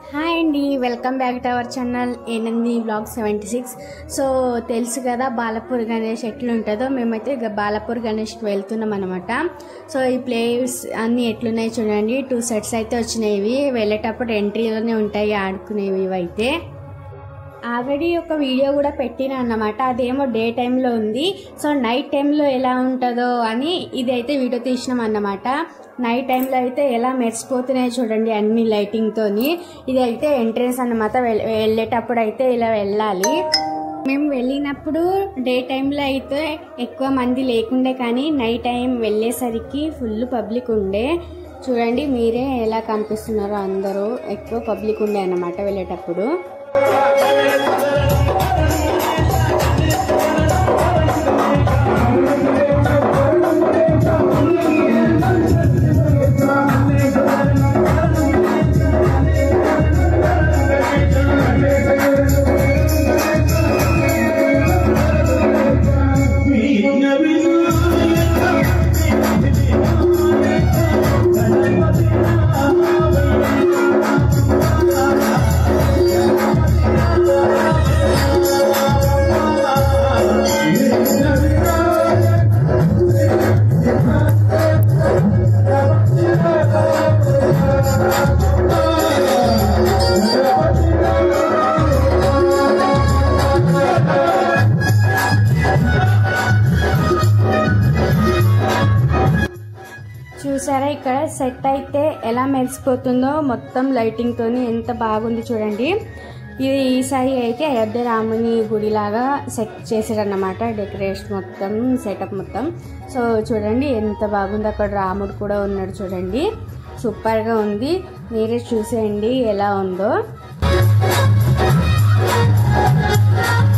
hi అండి welcome back to our channel ఎనిమిది blog seventy six so తెలుసు కదా బాలపూర్ గణేష్ ఎట్లుంటుందో మేమైతే ఇక బాలపూర్ గణేష్కి వెళ్తున్నాం అనమాట సో ఈ ప్లేస్ అన్నీ ఎట్లున్నాయి చూడండి టూ సెట్స్ అయితే వచ్చినాయి ఇవి వెళ్ళేటప్పుడు ఎంట్రీలోనే ఉంటాయి ఆడుకునేవి ఇవైతే ఆల్రెడీ ఒక వీడియో కూడా పెట్టిన అన్నమాట అదేమో డే టైంలో ఉంది సో నైట్ టైంలో ఎలా ఉంటుందో అని ఇదైతే వీడియో తీసినాం అన్నమాట నైట్ టైంలో అయితే ఎలా మెరిసిపోతున్నాయి చూడండి అన్ని లైటింగ్తోని ఇది అయితే ఎంట్రెన్స్ అన్నమాట వెళ్- వెళ్ళేటప్పుడు అయితే ఇలా వెళ్ళాలి మేము వెళ్ళినప్పుడు డే టైంలో అయితే ఎక్కువ మంది లేకుండే కానీ నైట్ టైం వెళ్ళేసరికి ఫుల్ పబ్లిక్ ఉండే చూడండి మీరే ఎలా కనిపిస్తున్నారో అందరూ ఎక్కువ పబ్లిక్ ఉండే అన్నమాట వెళ్ళేటప్పుడు చూసారా ఇక్కడ సెట్ అయితే ఎలా మెరిసిపోతుందో మొత్తం లైటింగ్ తోని ఎంత బాగుంది చూడండి ఇది ఈసారి అయితే అయోధ్య రాముని గుడిలాగా సెట్ చేశారన్నమాట డెకరేషన్ మొత్తం సెటప్ మొత్తం సో చూడండి ఎంత బాగుంది అక్కడ రాముడు కూడా ఉన్నాడు చూడండి సూపర్గా ఉంది మీరే చూసేయండి ఎలా ఉందో